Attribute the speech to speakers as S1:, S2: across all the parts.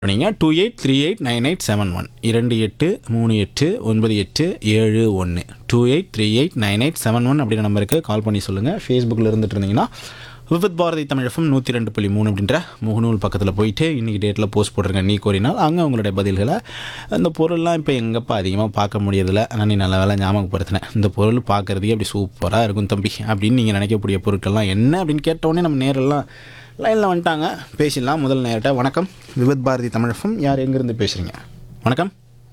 S1: நீங்கள் two eight three eight nine eight seven one இரண்டு எட்டு மூணு எட்டு ஒன்பது எட்டு ஏழு ஒன்று two eight three eight nine eight seven one அப்படின்ற நம்பருக்கு கால் பண்ணி சொல்லுங்கள் ஃபேஸ்புக்கில் இருந்துட்டு இருந்தீங்கன்னா விவித் பாரதி தமிழகம் நூற்றி ரெண்டு புள்ளி மூணு அப்படின்ற முகநூல் பக்கத்தில் போயிட்டு இன்றைக்கி டேட்டில் போஸ்ட் போட்டிருங்க நீ கோரினால் அங்கே உங்களுடைய பதில்களை அந்த பொருள்லாம் இப்போ எங்கப்பா அதிகமாக பார்க்க முடியறதில்ல ஆனால் நீ நல்ல வேலை ஞாபகப்படுத்தினேன் இந்த பொருள் பார்க்குறதுக்கே அப்படி சூப்பராக இருக்கும் தம்பி அப்படின்னு நீங்கள் நினைக்கக்கூடிய பொருட்கள்லாம் என்ன அப்படின்னு கேட்டோடனே நம்ம நேரெல்லாம் லைனில் வந்துட்டாங்க பேசிடலாம் முதல் நேரட்ட வணக்கம் விவித் பாரதி தமிழகம் யார் எங்கேருந்து பேசுகிறீங்க வணக்கம்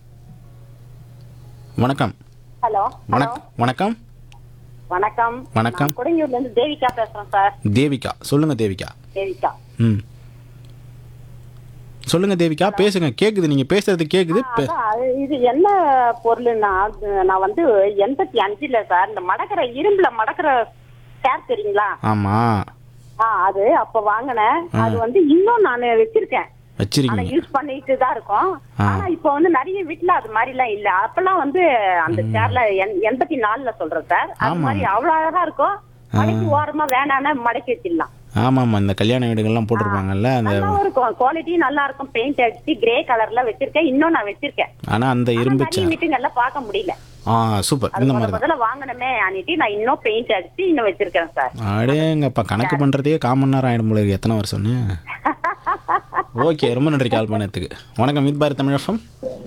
S1: வணக்கம்
S2: ஹலோ
S1: வணக்கம் வணக்கம்
S2: வணக்கம்
S1: வணக்கம்.
S2: நான் கொடுங்கூர்ல இருந்து தேவிகா பேசுறேன் சார்
S1: தேவிகா சொல்லுங்கள் தேவிகா
S2: தேவிகா
S1: ம் சொல்லுங்கள் தேவிகா பேசுங்க கேட்குது நீங்கள் பேசுறது கேட்குது பே-
S2: அதான், அது இது என்ன பொருள்னா அது நான் வந்து எண்பத்தி அஞ்சுல சார் இந்த மடக்கிற இரும்புல மடக்கிற சேர் தெரியுங்களா
S1: ஆமாம்
S2: ஆ அது அப்ப வாங்கினேன் அது வந்து இன்னும் நான் வச்சிருக்கேன் ஆனா
S1: வச்சிருக்கீங்க
S2: யூஸ் பண்ணிட்டு தான் இருக்கோம்
S1: ஆ.
S2: ஆனா இப்போ வந்து நிறைய வீட்டுல அது மாதிரி எல்லாம் இல்ல அப்பெல்லாம் வந்து அந்த சேர்ல எண்பத்தி நாலுல சொல்றேன் சார் அது
S1: ஆமா.
S2: மாதிரி அவ்வளவு அழகா இருக்கும் மடக்கி ஓரமா வேணான்னு மடக்கி வச்சிடலாம்
S1: ஆமாம்மா இந்த கல்யாண வீடுகள்லாம் போட்டிருப்பாங்கல்ல அந்த
S2: நல்லா இருக்கும் குவாலிட்டி நல்லா இருக்கும் பெயிண்ட் அடிச்சு கிரே கலர்ல வச்சிருக்கேன் இன்னும் நான் வச்சிருக்கேன்
S1: ஆனால் அந்த
S2: ஆனா
S1: இரும்பு
S2: நிறைய வீட்டுங்கள்ல பார்க்க முடியல
S1: ஆ சூப்பர்
S2: அது
S1: இந்த
S2: முத
S1: மாதிரி தான்
S2: முதல்ல வாங்கணுமே அன்னிட்டு நான் இன்னும் பெயிண்ட் அடிச்சு இன்னும் வச்சிருக்கேன் சார்
S1: அடேங்கப்பா கணக்கு பண்ணுறதுக்கே காமன் நேரம் ஆகிடும் போல இருக்கு எத்தனை வருஷம்னு ஓகே ரொம்ப நன்றி கால் பண்ணதுக்கு வணக்கம் வித் பாரத் தமிழகம்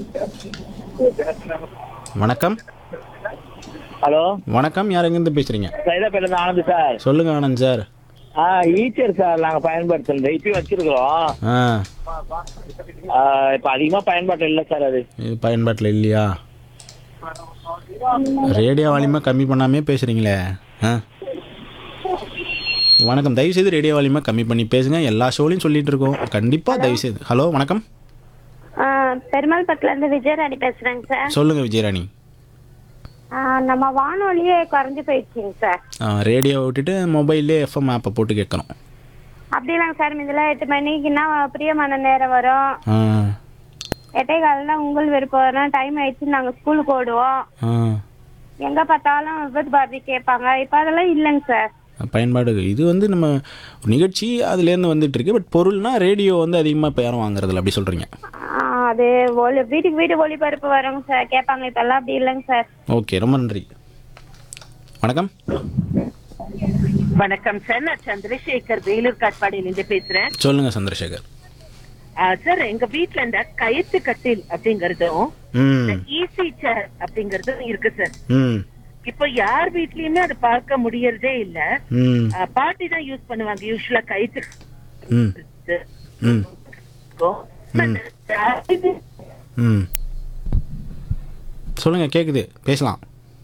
S1: வணக்கம்
S3: ஹலோ
S1: வணக்கம் யார் எங்கேருந்து பேசுகிறீங்க
S3: சைதாப்பேட்டில இருந்து ஆனந்த் சார்
S1: சொல்லுங்க ஆனந்த் சார்
S3: ஆ ஈச்சர் சார் நாங்க பயன்படுத்துறது இப்பயும் வச்சிருக்கிறோம்
S1: ஆ
S3: ஆ, இப்ப அதிகமா பயன்பாட்டு இல்லை சார் அது
S1: இது பயன்பாட்டில் இல்லையா ரேடியோ வால்யூமை கம்மி பண்ணாமே பேசுகிறீங்களே ஆ வணக்கம் தயவுசெய்து ரேடியோ வால்யூமை கம்மி பண்ணி பேசுங்க எல்லா ஷோலையும் சொல்லிட்டு இருக்கோம் கண்டிப்பாக தயவுசெய்து ஹலோ வணக்கம்
S4: பெருமாள் பக்கத்துல இருந்து விஜயராணி பேசுறேங்க சார்
S1: சொல்லுங்கள் விஜயராணி
S4: ஆ, நம்ம வானொலியே குறைஞ்சு போயிடுச்சுங்க சார்
S1: ரேடியோ விட்டுட்டு மொபைல்லே எஃப்எம் ஆப்பை போட்டு கேட்கணும்
S4: அப்படி இல்லைங்க சார் இதெல்லாம் எட்டு மணிக்குன்னா பிரியமான நேரம் வரும்
S1: ஆ
S4: எட்டே காலில் உங்கள் விருப்பம் வரும் டைம் ஆயிடுச்சு நாங்கள் ஸ்கூலுக்கு ஓடுவோம்
S1: ஆ
S4: எங்கே பார்த்தாலும் விபத்து பாரதி கேட்பாங்க இப்போ அதெல்லாம் இல்லைங்க சார்
S1: பயன்பாடு இது வந்து நம்ம ஒரு நிகழ்ச்சி அதுலேருந்து வந்துட்டு இருக்கு பட் பொருள்னா ரேடியோ வந்து அதிகமாக இப்போ யாரும் வாங்குறதில்ல அப்படி சொல்கிறீங்க
S4: ஆ, அது ஒலி வீட்டுக்கு வீடு ஒளிபரப்பு வருங்க சார் கேட்பாங்க இப்பெல்லாம் அப்படி இல்லைங்க சார்
S1: ஓகே ரொம்ப நன்றி வணக்கம்
S5: வணக்கம் சார் நான் சந்திரசேகர் வேலூர் காட்பாடியிலிருந்து பேசுறேன்
S1: சொல்லுங்கள் சந்திரசேகர்
S5: ஆ, சார் எங்க வீட்ல இந்த கயித்து கட்டில் அப்படிங்கறதும்
S1: ம்
S5: ஈசி சேர் அப்படிங்கறதும் இருக்கு சார்
S1: ம்
S5: இப்போ யார் வீட்லயுமே அது பார்க்க முடியறதே இல்ல
S1: ம்
S5: ஆ, பாட்டி தான் யூஸ் பண்ணுவாங்க யூஸ்வலா கயித்து
S1: ம் ம் ம் சொல்லுங்கள் கேட்குது பேசலாம்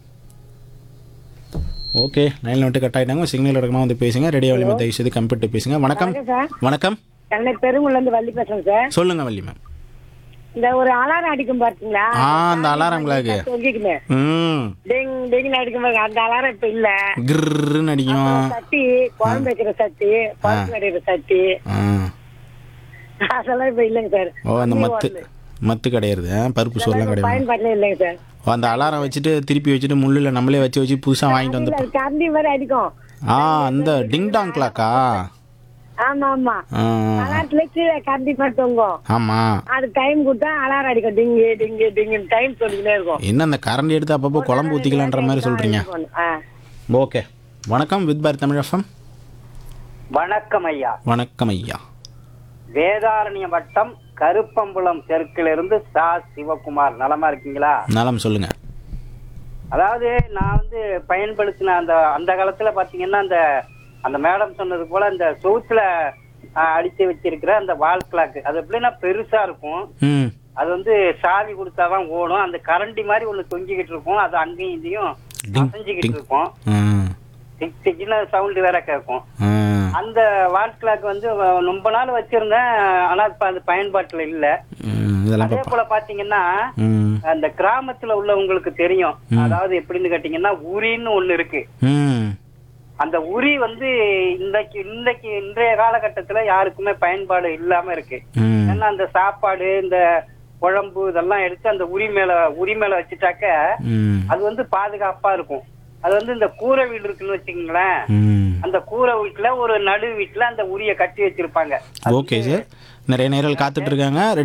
S1: ஓகே லைனில் விட்டு கட் ஆகிட்டாங்க சிக்னல் எடுக்கணும் வந்து பேசுங்க ரேடியோ வலிமை தயவு செய்து கம்ப்யூட்டர் பேசுங்க வணக்கம் வணக்கம்
S2: சென்னை பெருங்குள்ள இருந்து வள்ளி பேசுறேன் சார்
S1: சொல்லுங்க வள்ளி மேம்
S2: இந்த ஒரு அலாரம் அடிக்கும் பாத்தீங்களா
S1: ஆ அந்த அலாரம் கிளாக்கு
S2: தொங்கிக்குமே
S1: ம்
S2: டிங் டிங் அடிக்கும் பாருங்க அந்த அலாரம் இப்ப இல்ல
S1: கிர்ன்னு அடிக்கும்
S2: சட்டி குழம்பு வைக்கிற சட்டி பருப்பு கடையிற சட்டி
S1: ஆ
S2: அதெல்லாம் இப்ப இல்லைங்க சார்
S1: ஓ அந்த மத்து மத்து கிடையாது ஆ, பருப்பு சோறுலாம் கிடையாது
S2: பயன்பாட்டுல இல்லைங்க சார்
S1: ஓ அந்த அலாரம் வச்சுட்டு திருப்பி வச்சுட்டு முள்ளில் நம்மளே வச்சு வச்சு புதுசாக வாங்கிட்டு வந்து
S2: அது கரண்டி மாதிரி அடிக்கும்
S1: ஆ அந்த டிங் டாங் கிளாக்கா
S2: ஆமா ஆமா
S1: ஆ
S2: அலாரத்துல கீழே கரண்டி மாதிரி தொங்கும்
S1: ஆமாம்
S2: அது டைம் கொடுத்தா அலாரம் அடிக்கும் டிங்கு டிங்கு டிங்கு டைம் சொல்லிக்கிட்டே இருக்கும்
S1: என்ன அந்த கரண்ட் எடுத்து அப்பப்போ குழம்பு ஊற்றிக்கலான்ற மாதிரி சொல்கிறீங்க
S2: ஆ.
S1: ஓகே வணக்கம் வித் பாரத் தமிழ் எஃப்எம்
S6: வணக்கம் ஐயா
S1: வணக்கம் ஐயா
S6: வேதாரண்ய வட்டம் கருப்பம்புலம் தெற்கிலிருந்து சா சிவகுமார் நலமா இருக்கீங்களா
S1: நலம் சொல்லுங்க
S6: அதாவது நான் வந்து பயன்படுத்தின அந்த அந்த காலத்துல பாத்தீங்கன்னா அந்த அந்த மேடம் சொன்னது போல இந்த சவுத்துல அடிச்சு வச்சிருக்கிற அந்த வால் கிளாக் அது எப்படின்னா பெருசா இருக்கும்
S1: ம்
S6: அது வந்து சாவி கொடுத்தாதான் ஓடும் அந்த கரண்டி மாதிரி ஒண்ணு தொங்கிக்கிட்டு இருக்கும் அது அங்கேயும் இதையும்
S1: டிங்,
S6: அசைஞ்சுக்கிட்டு
S1: டிங்.
S6: இருக்கும்
S1: ஆ
S6: டிக் டிக்னு சவுண்ட் வேற கேட்கும்
S1: ஆ
S6: அந்த வால் கிளாக் வந்து ரொம்ப நாள் வச்சிருந்தேன் ஆனா இப்ப அது பயன்பாட்டுல இல்ல
S1: ம், இதெல்லாம்
S6: அதே
S1: பார்ப்போம்
S6: போல பாத்தீங்கன்னா
S1: ம்
S6: அந்த கிராமத்துல உள்ளவங்களுக்கு தெரியும் அதாவது எப்படின்னு கேட்டீங்கன்னா உரின்னு ஒண்ணு இருக்கு
S1: ம்
S6: அந்த உரி வந்து இன்னைக்கு இன்னைக்கு இன்றைய காலகட்டத்துல யாருக்குமே பயன்பாடு இல்லாம இருக்கு
S1: ம்
S6: ஏன்னா அந்த சாப்பாடு இந்த குழம்பு இதெல்லாம் எடுத்து அந்த உரி மேல உரி மேல வச்சுட்டாக்க
S1: ம்
S6: அது வந்து பாதுகாப்பா இருக்கும் அது வந்து இந்த கூரை வீடு இருக்குன்னு வச்சுக்கோங்களேன்
S1: ம்
S6: அந்த கூரை வீட்டுல ஒரு நடு வீட்டுல அந்த உரிய கட்டி வச்சிருப்பாங்க
S1: ஓகே சார் நிறைய நேரில் காத்துட்டு இருக்காங்க